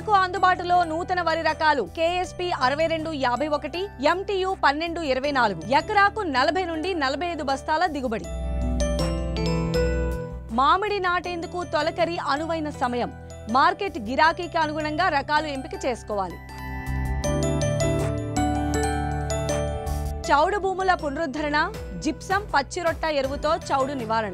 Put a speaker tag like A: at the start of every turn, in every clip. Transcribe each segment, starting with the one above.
A: రైతులకు అందుబాటులో నూతన వరి రకాలు కేఎస్పి అరవై రెండు యాభై ఒకటి ఎంటీయు పన్నెండు ఇరవై నాలుగు ఎకరాకు నలభై నుండి నలభై ఐదు బస్తాల దిగుబడి మామిడి నాటేందుకు తొలకరి అనువైన సమయం మార్కెట్ గిరాకీకి అనుగుణంగా రకాలు ఎంపిక చేసుకోవాలి చౌడు భూముల పునరుద్ధరణ జిప్సం పచ్చిరొట్ట ఎరువుతో చౌడు నివారణ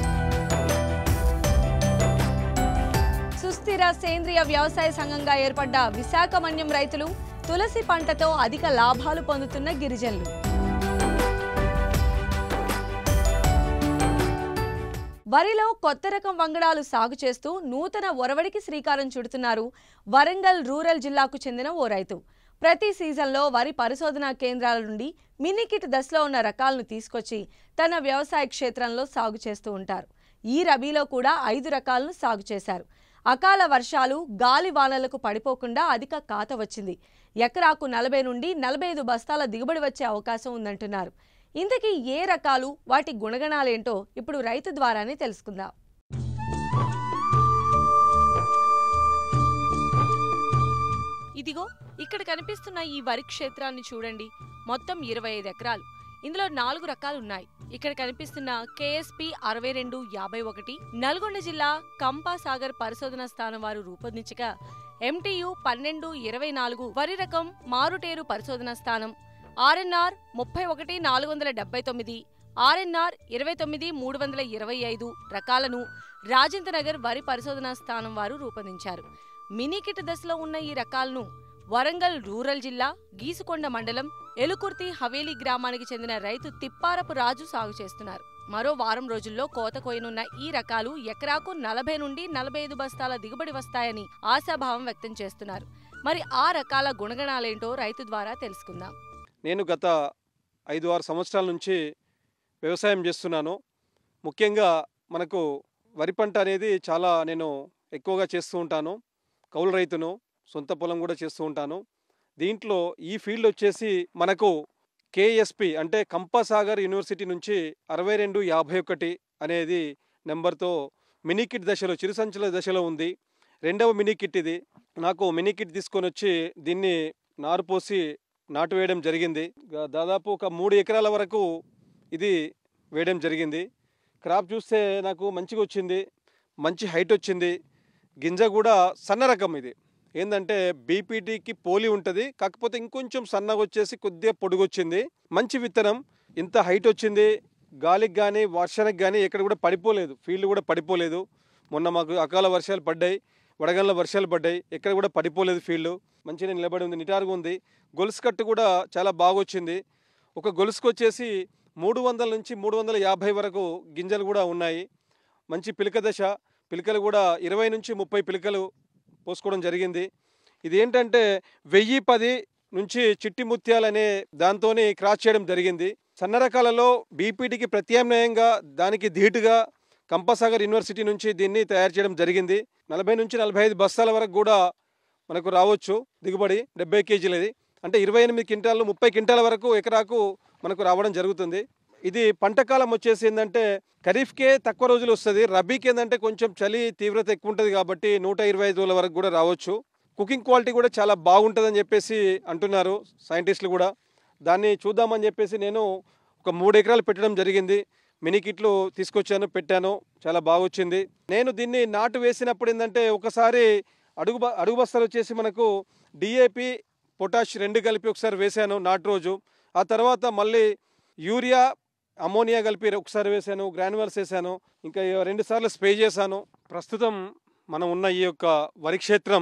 A: సుస్థిర సేంద్రియ వ్యవసాయ సంఘంగా ఏర్పడ్డ విశాఖ మన్యం రైతులు తులసి పంటతో అధిక లాభాలు పొందుతున్న గిరిజనులు వరిలో కొత్త రకం వంగడాలు సాగు చేస్తూ నూతన ఒరవడికి శ్రీకారం చుడుతున్నారు వరంగల్ రూరల్ జిల్లాకు చెందిన ఓ రైతు ప్రతి సీజన్లో వరి పరిశోధనా కేంద్రాల నుండి మినీ కిట్ దశలో ఉన్న రకాలను తీసుకొచ్చి తన వ్యవసాయ క్షేత్రంలో సాగు చేస్తూ ఉంటారు ఈ రబీలో కూడా ఐదు రకాలను సాగు చేశారు అకాల వర్షాలు గాలి వానలకు పడిపోకుండా అధిక కాత వచ్చింది ఎకరాకు నలభై నుండి నలభై ఐదు బస్తాల దిగుబడి వచ్చే అవకాశం ఉందంటున్నారు ఇంతకీ ఏ రకాలు వాటి గుణగణాలేంటో ఇప్పుడు రైతు ద్వారానే తెలుసుకుందాం ఇదిగో ఇక్కడ కనిపిస్తున్న ఈ వరి క్షేత్రాన్ని చూడండి మొత్తం ఇరవై ఐదు ఎకరాలు ఇందులో నాలుగు రకాలు ఉన్నాయి ఇక్కడ కనిపిస్తున్న కేఎస్పి అరవై రెండు యాభై ఒకటి నల్గొండ జిల్లా కంపాసాగర్ పరిశోధన స్థానం వారు రూపొందించగా ఎంటీయు పన్నెండు ఇరవై నాలుగు వరి రకం మారుటేరు పరిశోధన స్థానం ఆర్ఎన్ఆర్ ముప్పై ఒకటి నాలుగు వందల డెబ్బై తొమ్మిది ఆర్ఎన్ఆర్ ఇరవై తొమ్మిది మూడు వందల ఇరవై ఐదు రకాలను రాజేంద్రనగర్ వరి పరిశోధనా స్థానం వారు రూపొందించారు మినీ కిట్ దశలో ఉన్న ఈ రకాలను వరంగల్ రూరల్ జిల్లా గీసుకొండ మండలం ఎలుకుర్తి హవేలీ గ్రామానికి చెందిన రైతు తిప్పారపు రాజు సాగు చేస్తున్నారు మరో వారం రోజుల్లో కోత కోయనున్న ఈ రకాలు ఎకరాకు నలభై నుండి నలభై ఐదు బస్తాల దిగుబడి వస్తాయని ఆశాభావం వ్యక్తం చేస్తున్నారు మరి ఆ రకాల గుణగణాలేంటో రైతు ద్వారా తెలుసుకుందాం
B: నేను గత ఐదు ఆరు సంవత్సరాల నుంచి వ్యవసాయం చేస్తున్నాను ముఖ్యంగా మనకు వరి పంట అనేది చాలా నేను ఎక్కువగా చేస్తూ ఉంటాను కౌలు రైతును సొంత పొలం కూడా చేస్తూ ఉంటాను దీంట్లో ఈ ఫీల్డ్ వచ్చేసి మనకు కేఎస్పి అంటే కంపసాగర్ యూనివర్సిటీ నుంచి అరవై రెండు యాభై ఒకటి అనేది నెంబర్తో మినీ కిట్ దశలో చిరుసంచుల దశలో ఉంది రెండవ మినీ కిట్ ఇది నాకు మినీ కిట్ తీసుకొని వచ్చి దీన్ని నారు పోసి నాటు వేయడం జరిగింది గా- దాదాపు ఒక మూడు ఎకరాల వరకు ఇది వేయడం జరిగింది క్రాప్ చూస్తే నాకు మంచిగా వచ్చింది మంచి హైట్ వచ్చింది గింజ కూడా సన్న రకం ఇది ఏంటంటే బీపీటీకి పోలి ఉంటుంది కాకపోతే ఇంకొంచెం సన్నగా వచ్చేసి కొద్దిగా పొడుగు వచ్చింది మంచి విత్తనం ఇంత హైట్ వచ్చింది గాలికి కానీ వర్షానికి కానీ ఎక్కడ కూడా పడిపోలేదు ఫీల్డ్ కూడా పడిపోలేదు మొన్న మాకు అకాల వర్షాలు పడ్డాయి వడగండ్ల వర్షాలు పడ్డాయి ఎక్కడ కూడా పడిపోలేదు ఫీల్డ్ మంచిగా నిలబడి ఉంది నిటారుగా ఉంది గొలుసు కట్టు కూడా చాలా బాగా వచ్చింది ఒక గొలుసుకు వచ్చేసి మూడు వందల నుంచి మూడు వందల యాభై వరకు గింజలు కూడా ఉన్నాయి మంచి పిలక దశ పిలకలు కూడా ఇరవై నుంచి ముప్పై పిలకలు పోసుకోవడం జరిగింది ఇది ఏంటంటే వెయ్యి పది నుంచి చిట్టి ముత్యాలు అనే దాంతోని క్రాస్ చేయడం జరిగింది సన్న రకాలలో బీపీటీకి ప్రత్యామ్నాయంగా దానికి ధీటుగా కంపసాగర్ యూనివర్సిటీ నుంచి దీన్ని తయారు చేయడం జరిగింది నలభై నుంచి నలభై ఐదు బస్తాల వరకు కూడా మనకు రావచ్చు దిగుబడి డెబ్బై కేజీలది అంటే ఇరవై ఎనిమిది క్వింటాలు ముప్పై క్వింటాల వరకు ఎకరాకు మనకు రావడం జరుగుతుంది ఇది పంట కాలం వచ్చేసి ఏంటంటే ఖరీఫ్కే తక్కువ రోజులు వస్తుంది రబీకి ఏంటంటే కొంచెం చలి తీవ్రత ఎక్కువ ఉంటుంది కాబట్టి నూట ఇరవై ఐదు రోజుల వరకు కూడా రావచ్చు కుకింగ్ క్వాలిటీ కూడా చాలా బాగుంటుందని చెప్పేసి అంటున్నారు సైంటిస్టులు కూడా దాన్ని చూద్దామని చెప్పేసి నేను ఒక మూడు ఎకరాలు పెట్టడం జరిగింది మినీ కిట్లు తీసుకొచ్చాను పెట్టాను చాలా బాగా వచ్చింది నేను దీన్ని నాటు వేసినప్పుడు ఏంటంటే ఒకసారి అడుగు బ- అడుగు బస్తాలు వచ్చేసి మనకు డిఏపి పొటాష్ రెండు కలిపి ఒకసారి వేశాను నాటు రోజు ఆ తర్వాత మళ్ళీ యూరియా అమోనియా కలిపి ఒకసారి వేశాను గ్రాన్యువల్స్ వేశాను ఇంకా రెండు సార్లు స్ప్రే చేశాను ప్రస్తుతం మనం ఉన్న ఈ యొక్క వరి క్షేత్రం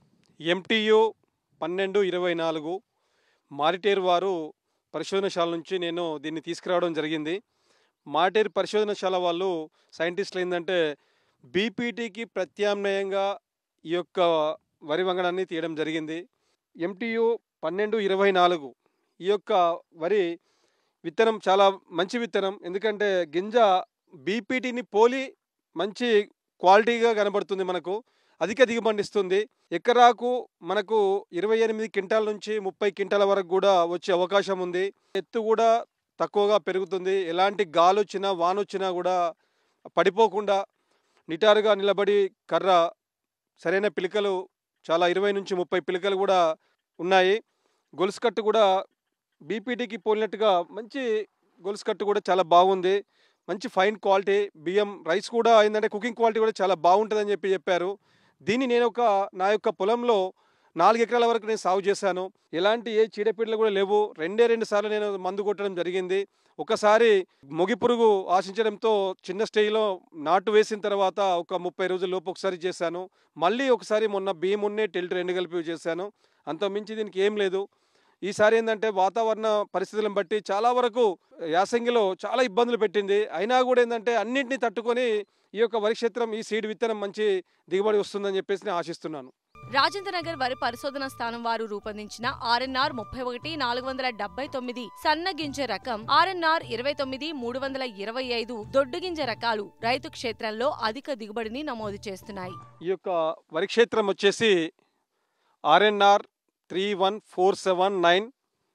B: ఎంటీయు పన్నెండు ఇరవై నాలుగు మారిటేరు వారు పరిశోధనశాల నుంచి నేను దీన్ని తీసుకురావడం జరిగింది మారిటేరు పరిశోధనశాల వాళ్ళు సైంటిస్టులు ఏంటంటే బీపీటీకి ప్రత్యామ్నాయంగా ఈ యొక్క వరి వంగడాన్ని తీయడం జరిగింది ఎంటీయు పన్నెండు ఇరవై నాలుగు ఈ యొక్క వరి విత్తనం చాలా మంచి విత్తనం ఎందుకంటే గింజ బీపీటీని పోలి మంచి క్వాలిటీగా కనబడుతుంది మనకు అధిక దిగుబడి ఇస్తుంది ఎకరాకు మనకు ఇరవై ఎనిమిది క్వింటాల నుంచి ముప్పై క్వింటాల వరకు కూడా వచ్చే అవకాశం ఉంది ఎత్తు కూడా తక్కువగా పెరుగుతుంది ఎలాంటి గాలి వచ్చినా వాన వచ్చినా కూడా పడిపోకుండా నిటారుగా నిలబడి కర్ర సరైన పిలికలు చాలా ఇరవై నుంచి ముప్పై పిలకలు కూడా ఉన్నాయి గొలుసు కట్టు కూడా బీపీటీకి పోలినట్టుగా మంచి గొలుసు కట్టు కూడా చాలా బాగుంది మంచి ఫైన్ క్వాలిటీ బియ్యం రైస్ కూడా ఏంటంటే కుకింగ్ క్వాలిటీ కూడా చాలా బాగుంటుందని చెప్పి చెప్పారు దీన్ని నేను ఒక నా యొక్క పొలంలో నాలుగు ఎకరాల వరకు నేను సాగు చేశాను ఎలాంటి ఏ చీడపీడలు కూడా లేవు రెండే రెండు సార్లు నేను మందు కొట్టడం జరిగింది ఒకసారి మొగి పురుగు ఆశించడంతో చిన్న స్టేజ్లో నాటు వేసిన తర్వాత ఒక ముప్పై రోజుల లోపు ఒకసారి చేశాను మళ్ళీ ఒకసారి మొన్న బియ్యం ఉన్నే టెల్ట్ రెండు కలిపి చేశాను అంత మించి దీనికి ఏం లేదు ఈసారి ఏంటంటే వాతావరణ పరిస్థితులను బట్టి చాలా వరకు యాసంగిలో చాలా ఇబ్బందులు పెట్టింది అయినా కూడా ఏంటంటే అన్నింటినీ తట్టుకొని ఈ యొక్క వరి క్షేత్రం ఈ సీడ్ విత్తనం మంచి దిగుబడి వస్తుందని చెప్పేసి నేను ఆశిస్తున్నాను
A: రాజేంద్రనగర్ వరి పరిశోధన స్థానం వారు రూపొందించిన ఆర్ఎన్ఆర్ ముప్పై ఒకటి నాలుగు వందల డెబ్బై తొమ్మిది సన్న గింజ రకం ఆర్ఎన్ఆర్ ఇరవై తొమ్మిది మూడు వందల ఇరవై ఐదు దొడ్డు గింజ రకాలు రైతు క్షేత్రంలో అధిక దిగుబడిని నమోదు చేస్తున్నాయి
B: ఈ యొక్క వరి క్షేత్రం వచ్చేసి RNR three one four seven nine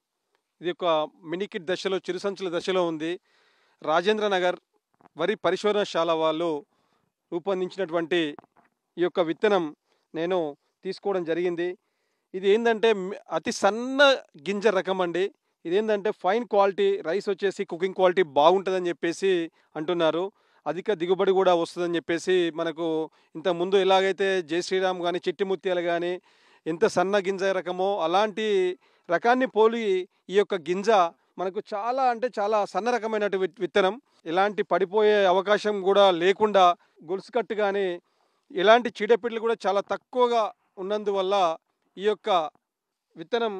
B: ఇది ఒక మినికిట్ దశలో చిరుసంచుల దశలో ఉంది రాజేంద్ర నగర్ వరి పరిశోధనశాల వాళ్ళు రూపొందించినటువంటి ఈ యొక్క విత్తనం నేను తీసుకోవడం జరిగింది ఇది ఏంటంటే మి- అతి సన్న గింజ రకం అండి ఇదేంటంటే ఫైన్ క్వాలిటీ రైస్ వచ్చేసి కుకింగ్ క్వాలిటీ బాగుంటుందని చెప్పేసి అంటున్నారు అధిక దిగుబడి కూడా వస్తుందని చెప్పేసి మనకు ఇంత ముందు ఎలాగైతే జై శ్రీరామ్ కానీ చిట్టి ముత్యాలు కానీ ఎంత సన్న గింజ రకమో అలాంటి రకాన్ని పోలి ఈ యొక్క గింజ మనకు చాలా అంటే చాలా సన్న రకమైనటు విత్- విత్తనం ఎలాంటి పడిపోయే అవకాశం కూడా లేకుండా గొలుసు కట్టు కానీ ఎలాంటి చీడపీడలు కూడా చాలా తక్కువగా ఉన్నందువల్ల ఈ యొక్క విత్తనం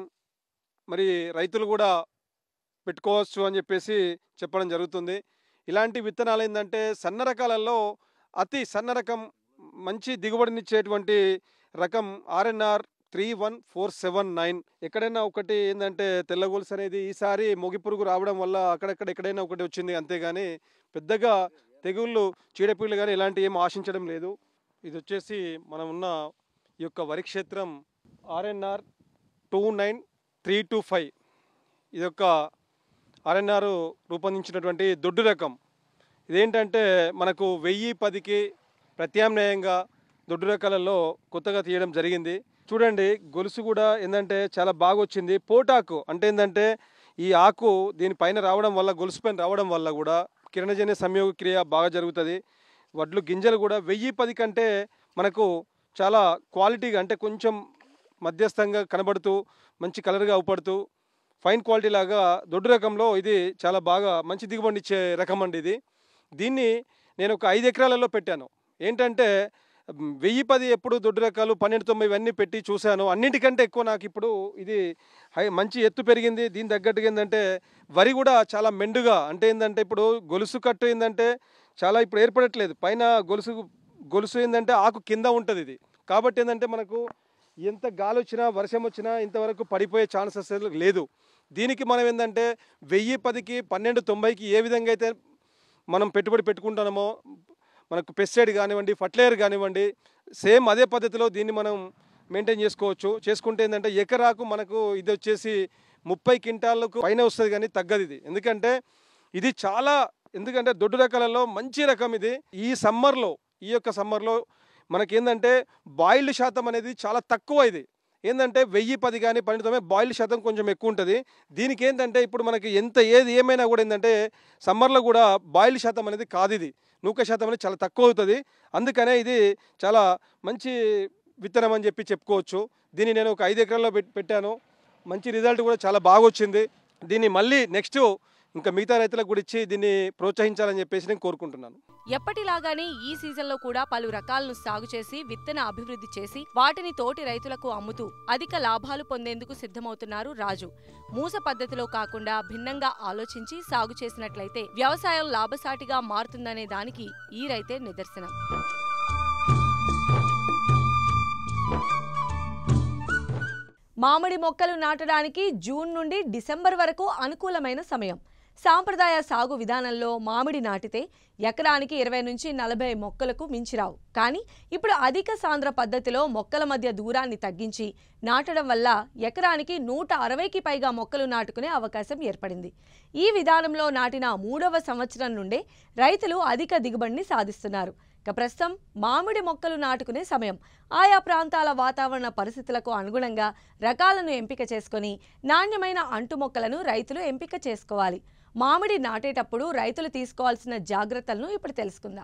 B: మరి రైతులు కూడా పెట్టుకోవచ్చు అని చెప్పేసి చెప్పడం జరుగుతుంది ఇలాంటి విత్తనాలు ఏంటంటే సన్న రకాలలో అతి సన్న రకం మంచి దిగుబడినిచ్చేటువంటి రకం RNR three one four seven nine ఎక్కడైనా ఒకటి ఏంటంటే తెల్ల గొలుసు అనేది ఈసారి మొగి పురుగు రావడం వల్ల అక్కడక్కడ ఎక్కడైనా ఒకటి వచ్చింది అంతేగాని పెద్దగా తెగుళ్ళు చీడపీడలు కానీ ఇలాంటి ఏం ఆశించడం లేదు ఇది వచ్చేసి మనం ఉన్న ఈ యొక్క వరి క్షేత్రం RNR two nine three two five ఇది యొక్క ఆర్ఎన్ఆర్ రూపొందించినటువంటి దొడ్డు రకం ఇదేంటంటే మనకు వెయ్యి పదికి ప్రత్యామ్నాయంగా దొడ్డు రకాలలో కొత్తగా తీయడం జరిగింది చూడండి గొలుసు కూడా ఏంటంటే చాలా బాగా వచ్చింది పోటాకు అంటే ఏంటంటే ఈ ఆకు దీనిపైన రావడం వల్ల గొలుసు పైన రావడం వల్ల కూడా కిరణజన్య సంయోగ క్రియ బాగా జరుగుతుంది వడ్లు గింజలు కూడా వెయ్యి పది కంటే మనకు చాలా క్వాలిటీగా అంటే కొంచెం మధ్యస్థంగా కనబడుతూ మంచి కలర్గా అవుపడుతూ ఫైన్ క్వాలిటీ లాగా దొడ్డు రకంలో ఇది చాలా బాగా మంచి దిగుబడి ఇచ్చే రకం అండి ఇది దీన్ని నేను ఒక ఐదు ఎకరాలలో పెట్టాను ఏంటంటే మ్, వెయ్యి పది ఎప్పుడు దొడ్డు రకాలు పన్నెండు తొంభై ఇవన్నీ పెట్టి చూశాను అన్నిటికంటే ఎక్కువ నాకు ఇప్పుడు ఇది హై మంచి ఎత్తు పెరిగింది దీని తగ్గట్టుగా ఏంటంటే వరి కూడా చాలా మెండుగా అంటే ఏంటంటే ఇప్పుడు గొలుసు కట్టు ఏంటంటే చాలా ఇప్పుడు ఏర్పడట్లేదు పైన గొలుసు గొలుసు ఏంటంటే ఆకు కింద ఉంటుంది ఇది కాబట్టి ఏంటంటే మనకు ఎంత గాలి వచ్చినా వర్షం వచ్చినా ఇంతవరకు పడిపోయే ఛాన్సెస్ లేదు దీనికి మనం ఏంటంటే వెయ్యి పదికి పన్నెండు తొంభైకి ఏ విధంగా అయితే మనం పెట్టుబడి పెట్టుకుంటున్నామో మనకు పెస్టిసైడ్ కానివ్వండి ఫర్టిలైజర్ కానివ్వండి సేమ్ అదే పద్ధతిలో దీన్ని మనం మెయింటైన్ చేసుకోవచ్చు చేసుకుంటే ఏంటంటే ఎకరాకు మనకు ఇది వచ్చేసి ముప్పై క్వింటాలకు పైన వస్తుంది కానీ తగ్గదు ఇది ఎందుకంటే ఇది చాలా ఎందుకంటే దొడ్డు రకాలలో మంచి రకం ఇది ఈ సమ్మర్లో ఈ యొక్క సమ్మర్లో మనకేందంటే బాయిల్డ్ శాతం అనేది చాలా తక్కువ ఇది ఏంటంటే వెయ్యి పది కానీ పన్నెండు తొమ్మిది బాయిల్డ్ శాతం కొంచెం ఎక్కువ ఉంటుంది దీనికి ఏంటంటే ఇప్పుడు మనకి ఎంత ఏది ఏమైనా కూడా ఏంటంటే సమ్మర్లో కూడా బాయిల్డ్ శాతం అనేది కాదు ఇది నూక శాతం అనేది చాలా తక్కువ అవుతుంది అందుకనే ఇది చాలా మంచి విత్తనం అని చెప్పి చెప్పుకోవచ్చు దీన్ని నేను ఒక ఐదు ఎకరాల్లో పెట్- పెట్టాను మంచి రిజల్ట్ కూడా చాలా బాగా వచ్చింది దీన్ని మళ్ళీ నెక్స్ట్ ఇంకా మిగతా రైతులకు కూడా ఇచ్చి దీన్ని ప్రోత్సహించాలని చెప్పేసి నేను కోరుకుంటున్నాను
A: ఎప్పటిలాగానే ఈ సీజన్లో కూడా పలు రకాలను సాగు చేసి విత్తన అభివృద్ధి చేసి వాటిని తోటి రైతులకు అమ్ముతూ అధిక లాభాలు పొందేందుకు సిద్ధమవుతున్నారు రాజు మూస పద్ధతిలో కాకుండా భిన్నంగా ఆలోచించి సాగు చేసినట్లయితే వ్యవసాయం లాభసాటిగా మారుతుందనే దానికి ఈ రైతే నిదర్శనం మామిడి మొక్కలు నాటడానికి జూన్ నుండి డిసెంబర్ వరకు అనుకూలమైన సమయం సాంప్రదాయ సాగు విధానంలో మామిడి నాటితే ఎకరానికి ఇరవై నుంచి నలభై మొక్కలకు మించిరావు కానీ ఇప్పుడు అధిక సాంద్ర పద్ధతిలో మొక్కల మధ్య దూరాన్ని తగ్గించి నాటడం వల్ల ఎకరానికి నూట అరవైకి పైగా మొక్కలు నాటుకునే అవకాశం ఏర్పడింది ఈ విధానంలో నాటిన మూడవ సంవత్సరం నుండే రైతులు అధిక దిగుబడిని సాధిస్తున్నారు ఇక ప్రస్తుతం మామిడి మొక్కలు నాటుకునే సమయం ఆయా ప్రాంతాల వాతావరణ పరిస్థితులకు అనుగుణంగా రకాలను ఎంపిక చేసుకొని నాణ్యమైన అంటు మొక్కలను రైతులు ఎంపిక చేసుకోవాలి మామిడి నాటేటప్పుడు రైతులు తీసుకోవాల్సిన జాగ్రత్తలను ఇప్పుడు తెలుసుకుందాం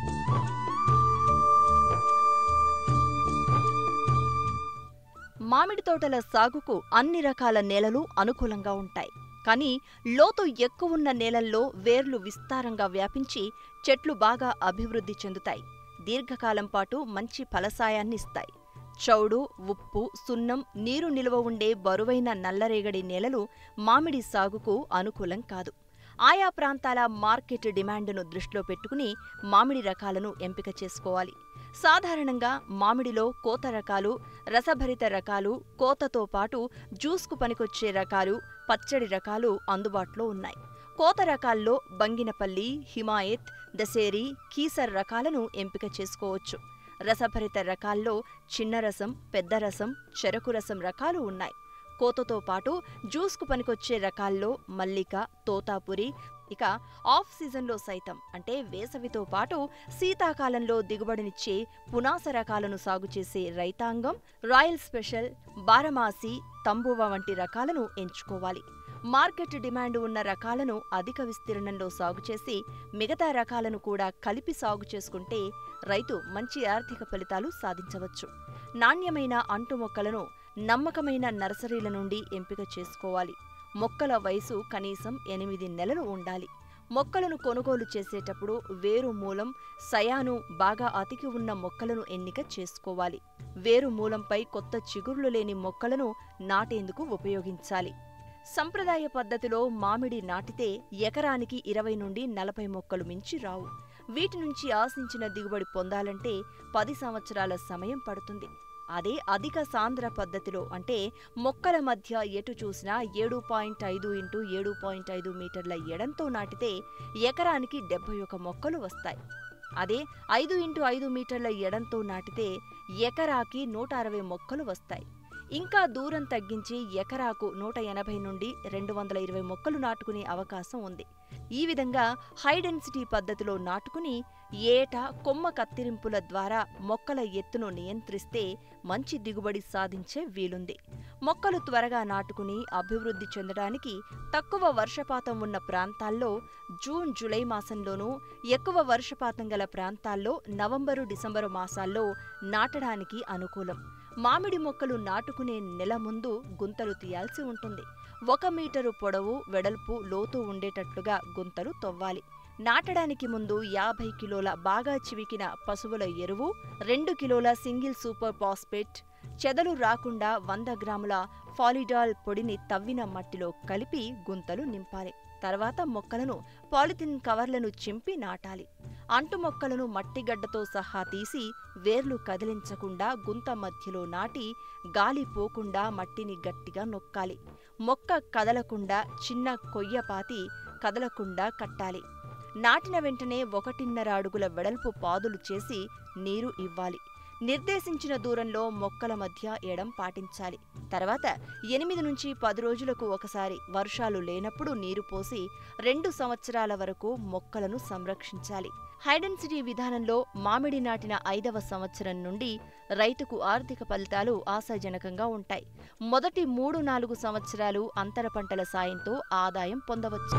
C: మామిడి తోటల సాగుకు అన్ని రకాల నేలలు అనుకూలంగా ఉంటాయి కానీ లోతు ఎక్కువున్న నేలల్లో వేర్లు విస్తారంగా వ్యాపించి చెట్లు బాగా అభివృద్ధి చెందుతాయి దీర్ఘకాలం పాటు మంచి ఫలసాయాన్ని ఇస్తాయి చౌడు ఉప్పు సున్నం నీరు నిలువ ఉండే బరువైన నల్లరేగడి నేలలు మామిడి సాగుకు అనుకూలం కాదు ఆయా ప్రాంతాల మార్కెట్ డిమాండ్ను దృష్టిలో పెట్టుకుని మామిడి రకాలను ఎంపిక చేసుకోవాలి సాధారణంగా మామిడిలో కోత రకాలు రసభరిత రకాలు కోతతో పాటు జ్యూస్కు పనికొచ్చే రకాలు పచ్చడి రకాలు అందుబాటులో ఉన్నాయి కోత రకాల్లో బంగినపల్లి హిమాయత్ దసేరి కీసర్ రకాలను ఎంపిక చేసుకోవచ్చు రసభరిత రకాల్లో చిన్న రసం పెద్ద రసం చెరకు రసం రకాలు ఉన్నాయి కోతతో పాటు జ్యూస్కు పనికొచ్చే రకాల్లో మల్లిక తోతాపురి ఇక ఆఫ్ సీజన్లో సైతం అంటే వేసవితో పాటు శీతాకాలంలో దిగుబడినిచ్చే పునాస రకాలను సాగు చేసే రైతాంగం రాయల్ స్పెషల్ బారమాసి తంబువ వంటి రకాలను ఎంచుకోవాలి మార్కెట్ డిమాండ్ ఉన్న రకాలను అధిక విస్తీర్ణంలో సాగు చేసి మిగతా రకాలను కూడా కలిపి సాగు చేసుకుంటే రైతు మంచి ఆర్థిక ఫలితాలు సాధించవచ్చు నాణ్యమైన అంటు మొక్కలను నమ్మకమైన నర్సరీల నుండి ఎంపిక చేసుకోవాలి మొక్కల వయసు కనీసం ఎనిమిది నెలలు ఉండాలి మొక్కలను కొనుగోలు చేసేటప్పుడు వేరు మూలం సయాను బాగా అతికి ఉన్న మొక్కలను ఎన్నిక చేసుకోవాలి వేరు మూలంపై కొత్త చిగుర్లు లేని మొక్కలను నాటేందుకు ఉపయోగించాలి సంప్రదాయ పద్ధతిలో మామిడి నాటితే ఎకరానికి ఇరవై నుండి నలభై మొక్కలు మించి రావు వీటి నుంచి ఆశించిన దిగుబడి పొందాలంటే పది సంవత్సరాల సమయం పడుతుంది అదే అధిక సాంద్ర పద్ధతిలో అంటే మొక్కల మధ్య ఎటు చూసినా ఏడు పాయింట్ ఐదు ఇంటూ ఏడు పాయింట్ ఐదు మీటర్ల ఎడంతో నాటితే ఎకరానికి డెబ్బై ఒక మొక్కలు వస్తాయి అదే ఐదు ఇంటూ ఐదు మీటర్ల ఎడంతో నాటితే ఎకరాకి నూట అరవై మొక్కలు వస్తాయి ఇంకా దూరం తగ్గించి ఎకరాకు నూట ఎనభై నుండి రెండు వందల ఇరవై మొక్కలు నాటుకునే అవకాశం ఉంది ఈ విధంగా హై డెన్సిటీ పద్ధతిలో నాటుకుని ఏటా కొమ్మ కత్తిరింపుల ద్వారా మొక్కల ఎత్తును నియంత్రిస్తే మంచి దిగుబడి సాధించే వీలుంది మొక్కలు త్వరగా నాటుకుని అభివృద్ధి చెందడానికి తక్కువ వర్షపాతం ఉన్న ప్రాంతాల్లో జూన్ జూలై మాసంలోనూ ఎక్కువ వర్షపాతం గల ప్రాంతాల్లో నవంబరు డిసెంబరు మాసాల్లో నాటడానికి అనుకూలం మామిడి మొక్కలు నాటుకునే నెల ముందు గుంతలు తీయాల్సి ఉంటుంది ఒక మీటరు పొడవు వెడల్పు లోతు ఉండేటట్లుగా గుంతలు తవ్వాలి నాటడానికి ముందు యాభై కిలోల బాగా చివికిన పశువుల ఎరువు రెండు కిలోల సింగిల్ సూపర్ ఫాస్ఫేట్ చెదలు రాకుండా వంద గ్రాముల ఫాలిడాల్ పొడిని తవ్విన మట్టిలో కలిపి గుంతలు నింపాలి తర్వాత మొక్కలను పాలిథిన్ కవర్లను చింపి నాటాలి అంటు మొక్కలను మట్టిగడ్డతో సహా తీసి వేర్లు కదిలించకుండా గుంత మధ్యలో నాటి గాలి పోకుండా మట్టిని గట్టిగా నొక్కాలి మొక్క కదలకుండా చిన్న కొయ్యపాతి కదలకుండా కట్టాలి నాటిన వెంటనే ఒకటిన్నర అడుగుల వెడల్పు పాదులు చేసి నీరు ఇవ్వాలి నిర్దేశించిన దూరంలో మొక్కల మధ్య ఎడం పాటించాలి తర్వాత ఎనిమిది నుంచి పది రోజులకు ఒకసారి వర్షాలు లేనప్పుడు నీరు పోసి రెండు సంవత్సరాల వరకు మొక్కలను సంరక్షించాలి హైడెన్సిటీ విధానంలో మామిడి నాటిన ఐదవ సంవత్సరం నుండి రైతుకు ఆర్థిక ఫలితాలు ఆశాజనకంగా ఉంటాయి మొదటి మూడు నాలుగు సంవత్సరాలు అంతర పంటల సాయంతో ఆదాయం పొందవచ్చు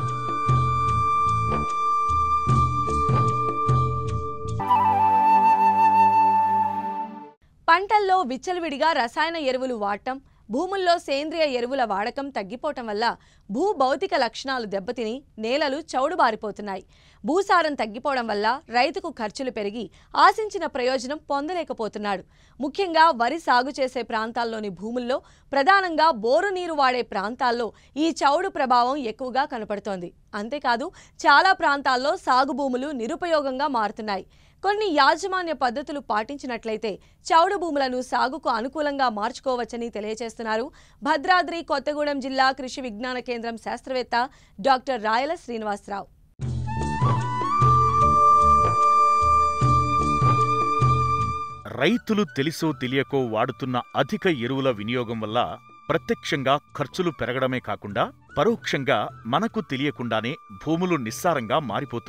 A: పంటల్లో విచ్చలవిడిగా రసాయన ఎరువులు వాడటం భూముల్లో సేంద్రియ ఎరువుల వాడకం తగ్గిపోవటం వల్ల భూ భౌతిక లక్షణాలు దెబ్బతిని నేలలు చౌడుబారిపోతున్నాయి భూసారం తగ్గిపోవడం వల్ల రైతుకు ఖర్చులు పెరిగి ఆశించిన ప్రయోజనం పొందలేకపోతున్నాడు ముఖ్యంగా వరి సాగు చేసే ప్రాంతాల్లోని భూముల్లో ప్రధానంగా బోరు నీరు వాడే ప్రాంతాల్లో ఈ చౌడు ప్రభావం ఎక్కువగా కనపడుతోంది అంతేకాదు చాలా ప్రాంతాల్లో సాగు భూములు నిరుపయోగంగా మారుతున్నాయి కొన్ని యాజమాన్య పద్ధతులు పాటించినట్లయితే చౌడు భూములను సాగుకు అనుకూలంగా మార్చుకోవచ్చని తెలియజేస్తున్నారు భద్రాద్రి కొత్తగూడెం జిల్లా కృషి విజ్ఞాన కేంద్రం శాస్త్రవేత్త డాక్టర్ రాయల శ్రీనివాసరావు
D: రైతులు తెలిసో తెలియకో వాడుతున్న అధిక ఎరువుల వినియోగం వల్ల ప్రత్యక్షంగా ఖర్చులు పెరగడమే కాకుండా పరోక్షంగా మనకు తెలియకుండానే భూములు నిస్సారంగా మారిపోతున్నాయి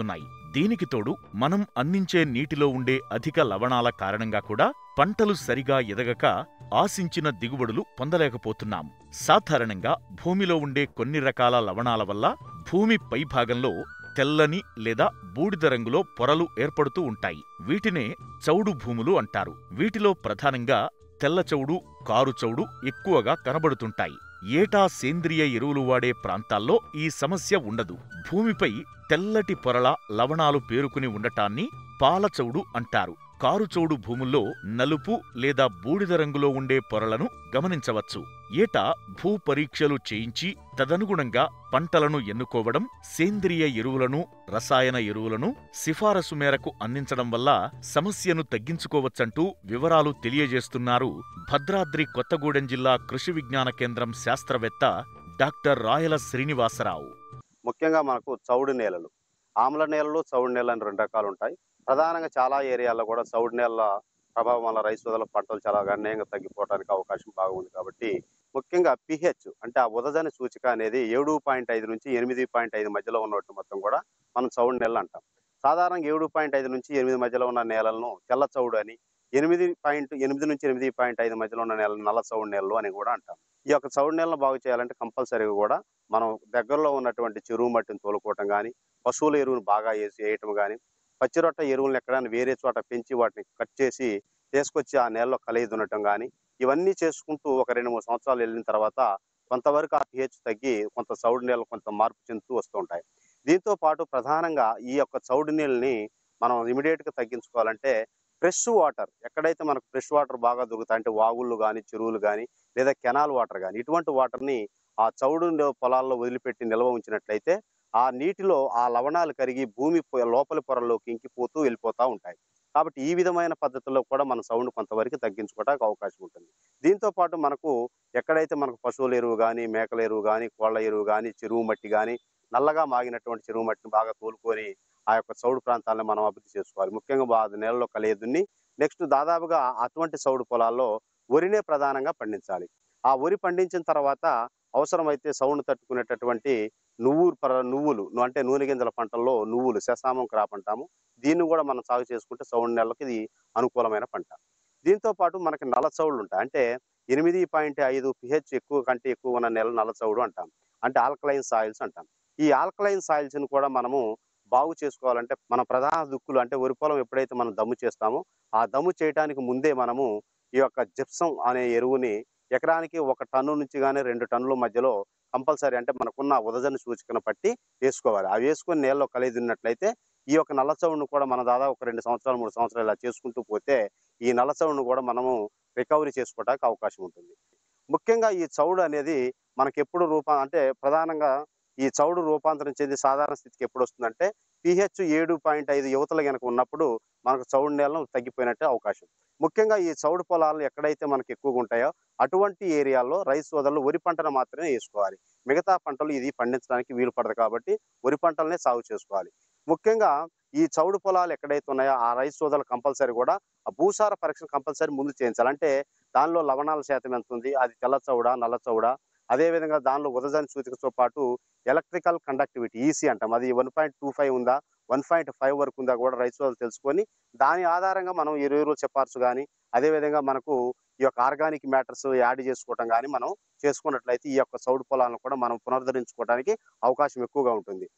D: దీనికి తోడు మనం అందించే నీటిలో ఉండే అధిక లవణాల కారణంగా కూడా పంటలు సరిగా ఎదగక ఆశించిన దిగుబడులు పొందలేకపోతున్నాం సాధారణంగా భూమిలో ఉండే కొన్ని రకాల లవణాల వల్ల భూమి పైభాగంలో తెల్లని లేదా బూడిద రంగులో పొరలు ఏర్పడుతూ ఉంటాయి వీటినే చౌడు భూములు అంటారు వీటిలో ప్రధానంగా తెల్ల చౌడు కారు చౌడు ఎక్కువగా కనబడుతుంటాయి ఏటా సేంద్రియ ఎరువులు వాడే ప్రాంతాల్లో ఈ సమస్య ఉండదు భూమిపై తెల్లటి పొరల లవణాలు పేరుకుని ఉండటాన్ని పాలచౌడు అంటారు కారుచౌడు భూముల్లో నలుపు లేదా బూడిద రంగులో ఉండే పొరలను గమనించవచ్చు ఏటా భూ పరీక్షలు చేయించి తదనుగుణంగా పంటలను ఎన్నుకోవడం సేంద్రియ ఎరువులను రసాయన ఎరువులను సిఫారసు మేరకు అందించడం వల్ల సమస్యను తగ్గించుకోవచ్చంటూ వివరాలు తెలియజేస్తున్నారు భద్రాద్రి కొత్తగూడెం జిల్లా కృషి విజ్ఞాన కేంద్రం శాస్త్రవేత్త డాక్టర్ రాయల శ్రీనివాసరావు
E: ముఖ్యంగా మనకు చౌడు నేలలు ఆమ్ల నేలలు చౌడు నేలలు అని రెండు రకాలు ఉంటాయి ప్రధానంగా చాలా ఏరియాల్లో కూడా చౌడు నేలల ప్రభావం వల్ల రైస్ వదల పంటలు చాలా గణనీయంగా తగ్గిపోవడానికి అవకాశం బాగుంది కాబట్టి ముఖ్యంగా పిహెచ్ అంటే ఆ ఉదజని సూచిక అనేది ఏడు పాయింట్ ఐదు నుంచి ఎనిమిది పాయింట్ ఐదు మధ్యలో ఉన్నట్టు మొత్తం కూడా మనం చౌడు నేలలు అంటాం సాధారణంగా ఏడు పాయింట్ ఐదు నుంచి ఎనిమిది మధ్యలో ఉన్న నేలలను తెల్ల చౌడు అని ఎనిమిది పాయింట్ ఎనిమిది నుంచి ఎనిమిది పాయింట్ ఐదు మధ్యలో ఉన్న నేలను నల్ల చౌడు నేలలు అని కూడా అంటాం ఈ యొక్క చౌడు నేలను బాగు చేయాలంటే కంపల్సరీగా కూడా మనం దగ్గరలో ఉన్నటువంటి చెరువు మట్టిని తోలుకోవటం కానీ పశువుల ఎరువును బాగా వేసి వేయటం కానీ పచ్చిరొట్ట ఎరువులను ఎక్కడైనా వేరే చోట పెంచి వాటిని కట్ చేసి తీసుకొచ్చి ఆ నేలలో కలిగి దున్నటం కానీ ఇవన్నీ చేసుకుంటూ ఒక రెండు మూడు సంవత్సరాలు వెళ్ళిన తర్వాత కొంతవరకు ఆ పిహెచ్ తగ్గి కొంత చౌడు నీళ్ళు కొంత మార్పు చెందుతూ వస్తూ ఉంటాయి దీంతో పాటు ప్రధానంగా ఈ యొక్క చౌడు నీళ్ళని మనం ఇమీడియట్ గా తగ్గించుకోవాలంటే ఫ్రెష్ వాటర్ ఎక్కడైతే మనకు ఫ్రెష్ వాటర్ బాగా దొరుకుతాయి అంటే వాగుళ్ళు కానీ చెరువులు కానీ లేదా కెనాల్ వాటర్ కానీ ఇటువంటి వాటర్ని ఆ చౌడు ని- పొలాల్లో వదిలిపెట్టి నిల్వ ఉంచినట్లయితే ఆ నీటిలో ఆ లవణాలు కరిగి భూమి పొ- లోపలి పొరల్లోకి ఇంకిపోతూ వెళ్ళిపోతూ ఉంటాయి కాబట్టి ఈ విధమైన పద్ధతుల్లో కూడా మన సౌండ్ కొంతవరకు తగ్గించుకోవడానికి అవకాశం ఉంటుంది దీంతో పాటు మనకు ఎక్కడైతే మనకు పశువుల ఎరువు కానీ మేకల ఎరువు కానీ కోళ్ళ ఎరువు కానీ చెరువు మట్టి కానీ నల్లగా మాగినటువంటి చెరువు మట్టిని బాగా తోలుకొని ఆ యొక్క చౌడు ప్రాంతాలను మనం అభివృద్ధి చేసుకోవాలి ముఖ్యంగా బా- అది నేలలో కలియదున్ని నెక్స్ట్ దాదాపుగా అటువంటి చౌడు పొలాల్లో వరినే ప్రధానంగా పండించాలి ఆ వరి పండించిన తర్వాత అవసరమైతే సౌండ్ తట్టుకునేటటువంటి నువ్వు పర- నువ్వులు ను- అంటే నూనె గింజల పంటల్లో నువ్వులు శశామం క్రాప్ అంటాము దీన్ని కూడా మనం సాగు చేసుకుంటే సౌండ్ నెలలకు ఇది అనుకూలమైన పంట దీంతో పాటు మనకి నల్ల చౌళ్ళు ఉంటాయి అంటే ఎనిమిది పాయింట్ ఐదు పిహెచ్ ఎక్కువ కంటే ఎక్కువ ఉన్న నెల నల్ల చౌడు అంటాం అంటే ఆల్కలైన్ సాయిల్స్ అంటాం ఈ ఆల్కలైన్ సాయిల్స్ ని కూడా మనము బాగు చేసుకోవాలంటే మన ప్రధాన దుక్కులు అంటే వరి పొలం ఎప్పుడైతే మనం దమ్ము చేస్తామో ఆ దమ్ము చేయడానికి ముందే మనము ఈ యొక్క జిప్సం అనే ఎరువుని ఎకరానికి ఒక టన్ను నుంచి కానీ రెండు టన్నుల మధ్యలో కంపల్సరీ అంటే మనకున్న ఉదజన సూచికను బట్టి వేసుకోవాలి అవి వేసుకొని నేలలో కలిగి దున్నట్లయితే ఈ యొక్క నల్ల చవుడును కూడా మన దాదాపు ఒక రెండు సంవత్సరాలు మూడు సంవత్సరాలు ఇలా చేసుకుంటూ పోతే ఈ నల్ల చవుడును కూడా మనము రికవరీ చేసుకోవడానికి అవకాశం ఉంటుంది ముఖ్యంగా ఈ చౌడు అనేది మనకి ఎప్పుడు రూపా అంటే ప్రధానంగా ఈ చౌడు రూపాంతరం చెంది సాధారణ స్థితికి ఎప్పుడు వస్తుందంటే పిహెచ్ ఏడు పాయింట్ ఐదు యువతలు కనుక ఉన్నప్పుడు మనకు చౌడు నేలను తగ్గిపోయినట్టే అవకాశం ముఖ్యంగా ఈ చౌడు పొలాలు ఎక్కడైతే మనకి ఎక్కువగా ఉంటాయో అటువంటి ఏరియాల్లో రైస్ సోదరులు వరి పంటను మాత్రమే వేసుకోవాలి మిగతా పంటలు ఇది పండించడానికి వీలు పడదు కాబట్టి వరి పంటలనే సాగు చేసుకోవాలి ముఖ్యంగా ఈ చౌడు పొలాలు ఎక్కడైతే ఉన్నాయో ఆ రైస్ సోదరులు కంపల్సరీ కూడా ఆ భూసార పరీక్ష కంపల్సరీ ముందు చేయించాలి అంటే దానిలో లవణాల శాతం ఎంత ఉంది అది తెల్ల చౌడ నల్ల చౌడ అదేవిధంగా దానిలో ఉదజని సూచికతో పాటు ఎలక్ట్రికల్ కండక్టివిటీ ఈసీ అంటాం అది వన్ పాయింట్ టూ ఫైవ్ ఉందా వన్ పాయింట్ ఫైవ్ వరకు ఉందా కూడా రైతు సోదరులు తెలుసుకొని దాని ఆధారంగా మనం ఎరువులు సిఫార్సు కానీ అదేవిధంగా మనకు ఈ యొక్క ఆర్గానిక్ మ్యాటర్స్ యాడ్ చేసుకోవడం కానీ మనం చేసుకున్నట్లయితే ఈ యొక్క సౌడు పొలాలను కూడా మనం పునరుద్ధరించుకోవడానికి అవకాశం ఎక్కువగా ఉంటుంది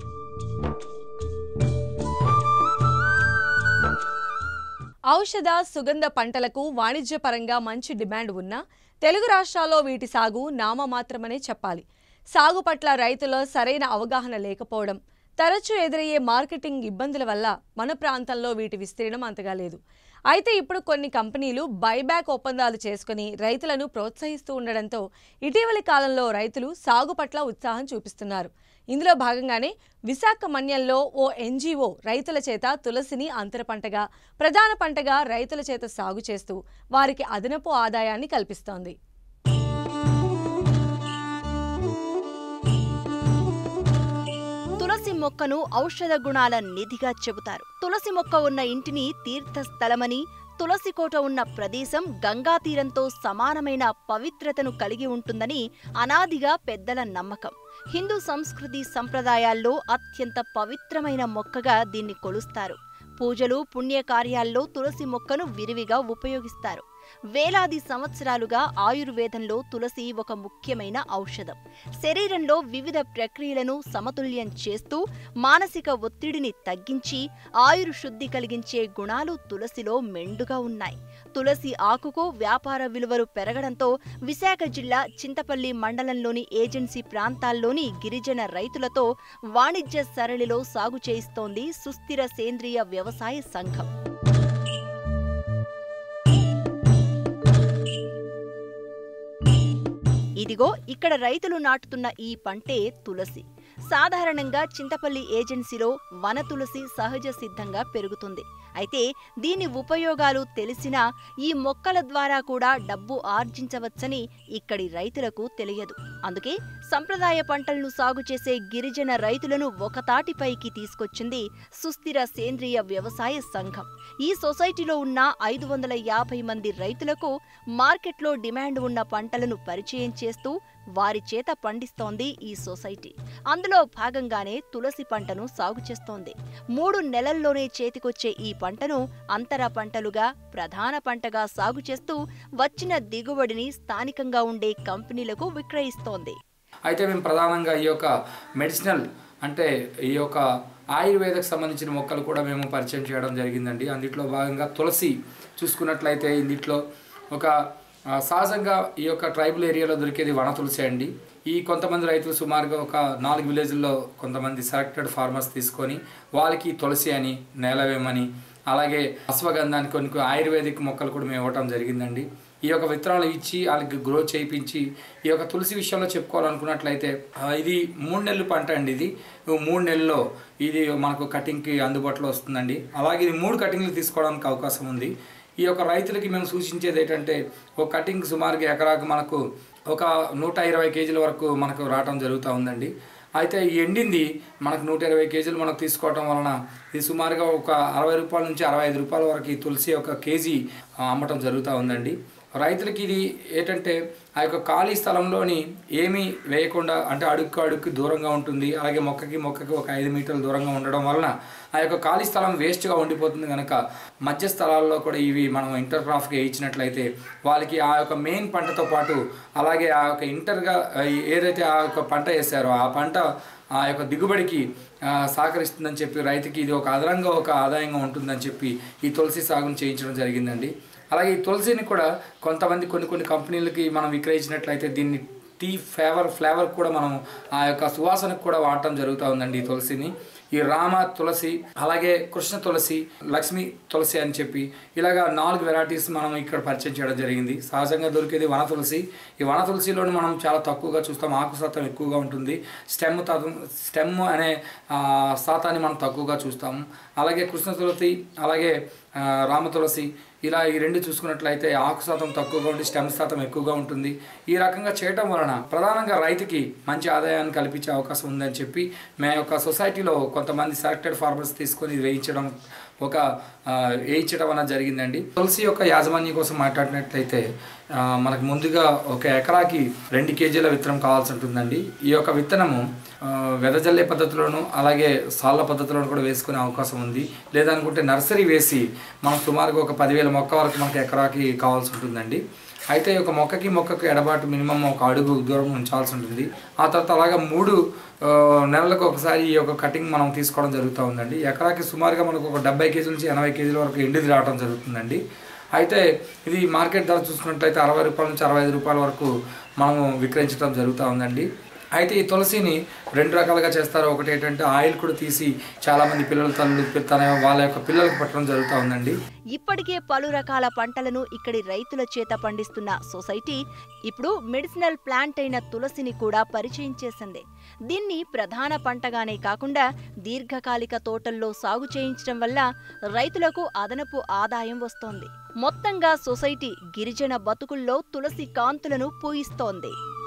A: ఔషధ సుగంధ పంటలకు వాణిజ్యపరంగా మంచి డిమాండ్ ఉన్నా తెలుగు రాష్ట్రాల్లో వీటి సాగు నామమాత్రమనే చెప్పాలి సాగు పట్ల రైతుల సరైన అవగాహన లేకపోవడం తరచూ ఎదురయ్యే మార్కెటింగ్ ఇబ్బందుల వల్ల మన ప్రాంతంలో వీటి విస్తీర్ణం అంతగా లేదు అయితే ఇప్పుడు కొన్ని కంపెనీలు బైబ్యాక్ ఒప్పందాలు చేసుకుని రైతులను ప్రోత్సహిస్తూ ఉండడంతో ఇటీవలి కాలంలో రైతులు సాగు పట్ల ఉత్సాహం చూపిస్తున్నారు ఇందులో భాగంగానే విశాఖ మన్యంలో ఓ ఎన్జీఓ రైతుల చేత తులసిని అంతర పంటగా ప్రధాన పంటగా రైతుల చేత సాగు చేస్తూ వారికి అదనపు ఆదాయాన్ని కల్పిస్తోంది
C: తులసి మొక్కను ఔషధ గుణాల నిధిగా చెబుతారు తులసి మొక్క ఉన్న ఇంటిని తీర్థస్థలమని తులసి కోట ఉన్న ప్రదేశం గంగా తీరంతో సమానమైన పవిత్రతను కలిగి ఉంటుందని అనాదిగా పెద్దల నమ్మకం హిందూ సంస్కృతి సంప్రదాయాల్లో అత్యంత పవిత్రమైన మొక్కగా దీన్ని కొలుస్తారు పూజలు పుణ్యకార్యాల్లో తులసి మొక్కను విరివిగా ఉపయోగిస్తారు వేలాది సంవత్సరాలుగా ఆయుర్వేదంలో తులసి ఒక ముఖ్యమైన ఔషధం శరీరంలో వివిధ ప్రక్రియలను సమతుల్యం చేస్తూ మానసిక ఒత్తిడిని తగ్గించి ఆయుర్ శుద్ధి కలిగించే గుణాలు తులసిలో మెండుగా ఉన్నాయి తులసి ఆకుకు వ్యాపార విలువలు పెరగడంతో విశాఖ జిల్లా చింతపల్లి మండలంలోని ఏజెన్సీ ప్రాంతాల్లోని గిరిజన రైతులతో వాణిజ్య సరళిలో సాగు చేయిస్తోంది సుస్థిర సేంద్రియ వ్యవసాయ సంఘం ఇదిగో ఇక్కడ రైతులు నాటుతున్న ఈ పంటే తులసి సాధారణంగా చింతపల్లి ఏజెన్సీలో వన తులసి సహజ సిద్ధంగా పెరుగుతుంది అయితే దీని ఉపయోగాలు తెలిసినా ఈ మొక్కల ద్వారా కూడా డబ్బు ఆర్జించవచ్చని ఇక్కడి రైతులకు తెలియదు అందుకే సంప్రదాయ పంటలను సాగు చేసే గిరిజన రైతులను ఒకతాటిపైకి తీసుకొచ్చింది సుస్థిర సేంద్రియ వ్యవసాయ సంఘం ఈ సొసైటీలో ఉన్న ఐదు వందల యాభై మంది రైతులకు మార్కెట్లో డిమాండ్ ఉన్న పంటలను పరిచయం చేస్తూ వారి చేత పండిస్తోంది ఈ సొసైటీ అందులో భాగంగానే తులసి పంటను సాగు చేస్తోంది మూడు నెలల్లోనే చేతికొచ్చే ఈ పంటను అంతర పంటలుగా ప్రధాన పంటగా సాగు చేస్తూ వచ్చిన దిగుబడిని స్థానికంగా ఉండే కంపెనీలకు విక్రయిస్తోంది
F: అయితే మేము ప్రధానంగా ఈ యొక్క మెడిసినల్ అంటే ఈ యొక్క ఆయుర్వేదకు సంబంధించిన మొక్కలు కూడా మేము పరిచయం చేయడం జరిగిందండి అందులో భాగంగా తులసి చూసుకున్నట్లయితే ఇందులో ఒక ఆ, సహజంగా ఈ యొక్క ట్రైబల్ ఏరియాలో దొరికేది వన తులసి అండి ఈ కొంతమంది రైతులు సుమారుగా ఒక నాలుగు విలేజ్ల్లో కొంతమంది సెలెక్టెడ్ ఫార్మర్స్ తీసుకొని వాళ్ళకి తులసి అని నేలవేమని అలాగే అశ్వగంధానికి కొన్ని కొన్ని ఆయుర్వేదిక్ మొక్కలు కూడా మేము ఇవ్వటం జరిగిందండి ఈ యొక్క విత్తనాలు ఇచ్చి వాళ్ళకి గ్రో చేయించి ఈ యొక్క తులసి విషయంలో చెప్పుకోవాలనుకున్నట్లయితే ఆ, ఇది మూడు నెలలు పంట అండి ఇది ఈ మూడు నెలల్లో ఇది మనకు కటింగ్కి అందుబాటులో వస్తుందండి అలాగే ఇది మూడు కటింగ్లు తీసుకోవడానికి అవకాశం ఉంది ఈ యొక్క రైతులకి మేము సూచించేది ఏంటంటే ఒక కటింగ్ సుమారుగా ఎకరాకు మనకు ఒక నూట ఇరవై కేజీల వరకు మనకు రావటం జరుగుతూ ఉందండి అయితే ఈ ఎండింది మనకు నూట ఇరవై కేజీలు మనకు తీసుకోవటం వలన ఇది సుమారుగా ఒక అరవై రూపాయల నుంచి అరవై ఐదు రూపాయల వరకు ఈ తులసి ఒక కేజీ ఆ, అమ్మటం జరుగుతూ ఉందండి రైతులకి ఇది ఏంటంటే ఆ యొక్క ఖాళీ స్థలంలోని ఏమీ వేయకుండా అంటే అడుక్కు అడుక్కు దూరంగా ఉంటుంది అలాగే మొక్కకి మొక్కకి ఒక ఐదు మీటర్ల దూరంగా ఉండడం వలన ఆ యొక్క ఖాళీ స్థలం వేస్ట్గా ఉండిపోతుంది కనుక మధ్య స్థలాల్లో కూడా ఇవి మనం ఇంటర్ క్రాఫ్ట్గా వేయించినట్లయితే వాళ్ళకి ఆ యొక్క మెయిన్ పంటతో పాటు అలాగే ఆ యొక్క ఇంటర్గా ఆ, ఏదైతే ఆ యొక్క పంట వేసారో ఆ పంట ఆ యొక్క దిగుబడికి ఆ, సహకరిస్తుందని చెప్పి రైతుకి ఇది ఒక అదనంగా ఒక ఆదాయంగా ఉంటుందని చెప్పి ఈ తులసి సాగును చేయించడం జరిగిందండి అలాగే ఈ తులసిని కూడా కొంతమంది కొన్ని కొన్ని కంపెనీలకి మనం విక్రయించినట్లయితే దీన్ని టీ ఫ్లేవర్ ఫ్లేవర్ కూడా మనం ఆ యొక్క సువాసనకు కూడా వాడటం జరుగుతూ ఉందండి ఈ తులసిని ఈ రామ తులసి అలాగే కృష్ణ తులసి లక్ష్మి తులసి అని చెప్పి ఇలాగా నాలుగు వెరైటీస్ మనం ఇక్కడ పరిచయం చేయడం జరిగింది సహజంగా దొరికేది వన తులసి ఈ వన తులసిలోని మనం చాలా తక్కువగా చూస్తాం ఆకు శాతం ఎక్కువగా ఉంటుంది స్టెమ్ శాతం స్టెమ్ అనే ఆ, శాతాన్ని మనం తక్కువగా చూస్తాము అలాగే కృష్ణ తులసి అలాగే ఆ, రామ తులసి ఇలా ఈ రెండు చూసుకున్నట్లయితే ఆకు శాతం తక్కువగా ఉండి స్టెమ్ శాతం ఎక్కువగా ఉంటుంది ఈ రకంగా చేయటం వలన ప్రధానంగా రైతుకి మంచి ఆదాయాన్ని కల్పించే అవకాశం ఉందని చెప్పి మా యొక్క సొసైటీలో కొంతమంది సెలెక్టెడ్ ఫార్మర్స్ తీసుకొని ఇది వేయించడం ఒక ఆ, వేయించడం అనేది జరిగిందండి తులసి యొక్క యాజమాన్యం కోసం మాట్లాడినట్లయితే ఆ, మనకు ముందుగా ఒక ఎకరాకి రెండు కేజీల విత్తనం కావాల్సి ఉంటుందండి ఈ యొక్క విత్తనము ఆ, వెదజల్లే పద్ధతిలోను అలాగే సాళ్ళ పద్ధతిలోను కూడా వేసుకునే అవకాశం ఉంది లేదనుకుంటే నర్సరీ వేసి మనం సుమారుగా ఒక పదివేల మొక్క వరకు మనకి ఎకరాకి కావాల్సి ఉంటుందండి అయితే ఈ యొక్క మొక్కకి మొక్కకి ఎడబాటు మినిమం ఒక అడుగు దూరం ఉంచాల్సి ఉంటుంది ఆ తర్వాత అలాగా మూడు ఆ, నెలలకు ఒకసారి ఈ యొక్క కటింగ్ మనం తీసుకోవడం జరుగుతూ ఉందండి ఎకరాకి సుమారుగా మనకు ఒక డెబ్బై కేజీల నుంచి ఎనభై కేజీల వరకు ఎండిది రావడం జరుగుతుందండి అయితే ఇది మార్కెట్ ధర చూసుకున్నట్లయితే అరవై రూపాయల నుంచి అరవై ఐదు రూపాయల వరకు మనము విక్రయించడం జరుగుతూ ఉందండి అయితే ఈ తులసిని రెండు రకాలుగా చేస్తారు ఒకటి ఏంటంటే ఆయిల్ కూడా తీసి చాలామంది పిల్లల తల్లులు తన వాళ్ళ యొక్క పిల్లలకు పట్టడం జరుగుతూ ఉందండి
C: ఇప్పటికే పలు రకాల పంటలను ఇక్కడి రైతుల చేత పండిస్తున్న సొసైటీ ఇప్పుడు మెడిసినల్ ప్లాంట్ అయిన తులసిని కూడా పరిచయం చేసింది దీన్ని ప్రధాన పంటగానే కాకుండా దీర్ఘకాలిక తోటల్లో సాగు చేయించడం వల్ల రైతులకు అదనపు ఆదాయం వస్తోంది మొత్తంగా సొసైటీ గిరిజన బతుకుల్లో తులసి కాంతులను పూయిస్తోంది